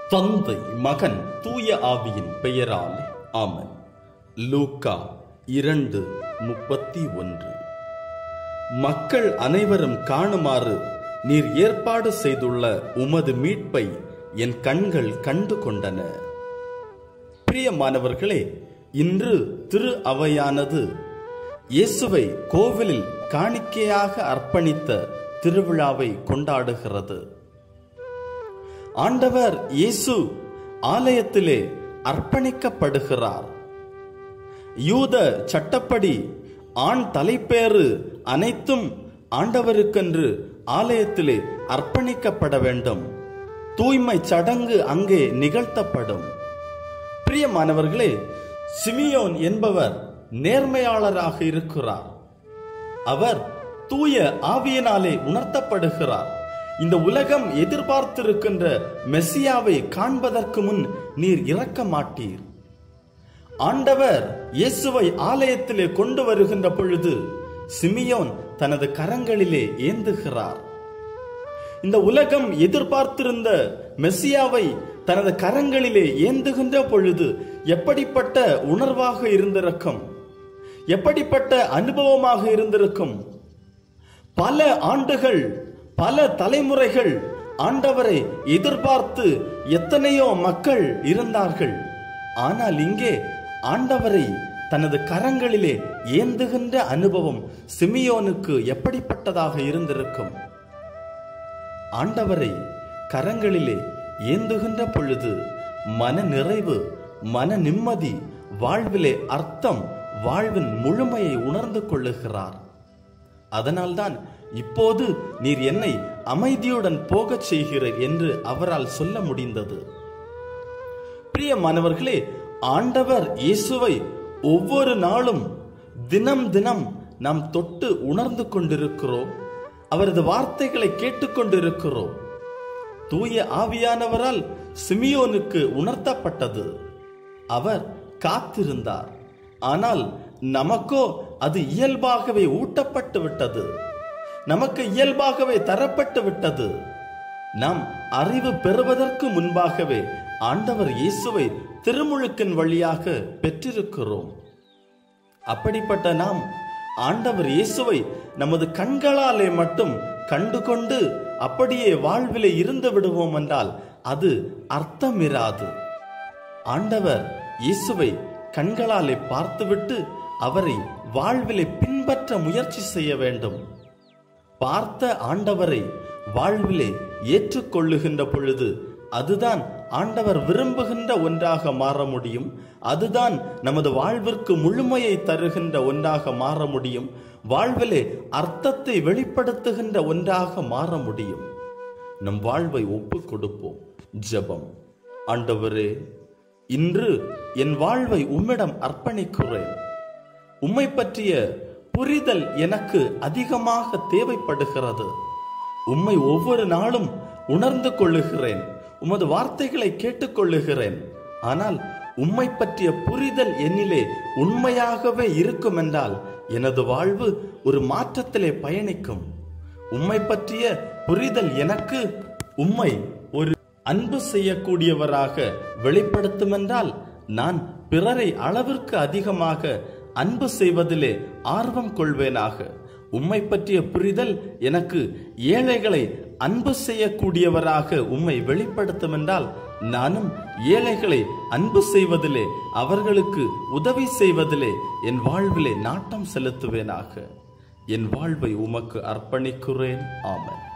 தந்தை மகன் தூய ஆவியின் பெயரால் ஆமன் லூக்கா இரண்டு முப்பத்தி ஒன்று மக்கள் அனைவரும் காணுமாறு நீர் ஏற்பாடு செய்துள்ள உமது மீட்பை என் கண்கள் கண்டு கொண்டன பிரியமானவர்களே இன்று திரு அவையானது இயேசுவை கோவிலில் காணிக்கையாக அர்ப்பணித்த திருவிழாவை கொண்டாடுகிறது ஆண்டவர் இயேசு ஆலயத்திலே அர்ப்பணிக்கப்படுகிறார் யூத சட்டப்படி ஆண் தலைப்பேறு அனைத்தும் ஆண்டவருக்கென்று ஆலயத்திலே அர்ப்பணிக்கப்பட வேண்டும் தூய்மை சடங்கு அங்கே நிகழ்த்தப்படும் பிரியமானவர்களே சிமியோன் என்பவர் நேர்மையாளராக இருக்கிறார் அவர் தூய ஆவியினாலே உணர்த்தப்படுகிறார் இந்த உலகம் எதிர்பார்த்திருக்கின்ற மெசியாவை காண்பதற்கு முன் நீர் இறக்க மாட்டீர் ஆண்டவர் இயேசுவை ஆலயத்திலே கொண்டு வருகின்ற பொழுது சிமியோன் தனது கரங்களிலே ஏந்துகிறார் இந்த உலகம் எதிர்பார்த்திருந்த மெசியாவை தனது கரங்களிலே ஏந்துகின்ற பொழுது எப்படிப்பட்ட உணர்வாக இருந்திருக்கும் எப்படிப்பட்ட அனுபவமாக இருந்திருக்கும் பல ஆண்டுகள் பல தலைமுறைகள் ஆண்டவரை எதிர்பார்த்து எத்தனையோ மக்கள் இருந்தார்கள் ஆனால் இங்கே ஆண்டவரை தனது கரங்களிலே ஏந்துகின்ற அனுபவம் சிமியோனுக்கு எப்படிப்பட்டதாக இருந்திருக்கும் ஆண்டவரை கரங்களிலே ஏந்துகின்ற பொழுது மன நிறைவு மன நிம்மதி வாழ்விலே அர்த்தம் வாழ்வின் முழுமையை உணர்ந்து கொள்ளுகிறார் அதனால்தான் இப்போது நீர் என்னை அமைதியுடன் போகச் செய்கிறீர் என்று அவரால் சொல்ல முடிந்தது பிரியமானவர்களே ஆண்டவர் இயேசுவை ஒவ்வொரு நாளும் தினம் தினம் நாம் தொட்டு உணர்ந்து கொண்டிருக்கிறோம் அவரது வார்த்தைகளை கேட்டுக்கொண்டிருக்கிறோம் தூய ஆவியானவரால் சிமியோனுக்கு உணர்த்தப்பட்டது அவர் காத்திருந்தார் ஆனால் நமக்கோ அது இயல்பாகவே ஊட்டப்பட்டு விட்டது நமக்கு இயல்பாகவே தரப்பட்டு விட்டது நாம் அறிவு பெறுவதற்கு முன்பாகவே ஆண்டவர் இயேசுவை திருமுழுக்கின் வழியாக பெற்றிருக்கிறோம் அப்படிப்பட்ட நாம் ஆண்டவர் இயேசுவை நமது கண்களாலே மட்டும் கண்டுகொண்டு அப்படியே வாழ்விலே இருந்து விடுவோம் என்றால் அது அர்த்தமிராது ஆண்டவர் இயேசுவை கண்களாலே பார்த்துவிட்டு அவரை வாழ்விலே பின்பற்ற முயற்சி செய்ய வேண்டும் பார்த்த ஆண்டவரை வாழ்விலே ஏற்றுக்கொள்ளுகின்ற பொழுது அதுதான் ஆண்டவர் விரும்புகின்ற ஒன்றாக மாற முடியும் அதுதான் நமது வாழ்விற்கு முழுமையை தருகின்ற ஒன்றாக மாற முடியும் வாழ்விலே அர்த்தத்தை வெளிப்படுத்துகின்ற ஒன்றாக மாற முடியும் நம் வாழ்வை ஒப்பு கொடுப்போம் ஜெபம் ஆண்டவரே இன்று என் வாழ்வை உம்மிடம் அர்ப்பணிக்கிறேன் உம்மை பற்றிய புரிதல் எனக்கு அதிகமாக தேவைப்படுகிறது உம்மை ஒவ்வொரு நாளும் உணர்ந்து கொள்ளுகிறேன் உமது வார்த்தைகளை கேட்டுக்கொள்ளுகிறேன் ஆனால் உம்மை பற்றிய புரிதல் என்னிலே உண்மையாகவே இருக்கும் என்றால் எனது வாழ்வு ஒரு மாற்றத்திலே பயணிக்கும் உம்மை பற்றிய புரிதல் எனக்கு உம்மை ஒரு அன்பு செய்யக்கூடியவராக வெளிப்படுத்தும் என்றால் நான் பிறரை அளவிற்கு அதிகமாக அன்பு செய்வதிலே ஆர்வம் கொள்வேனாக உம்மை பற்றிய புரிதல் எனக்கு ஏழைகளை அன்பு செய்யக்கூடியவராக உம்மை வெளிப்படுத்தும் என்றால் நானும் ஏழைகளை அன்பு செய்வதிலே அவர்களுக்கு உதவி செய்வதிலே என் வாழ்விலே நாட்டம் செலுத்துவேனாக என் வாழ்வை உமக்கு அர்ப்பணிக்கிறேன் ஆமன்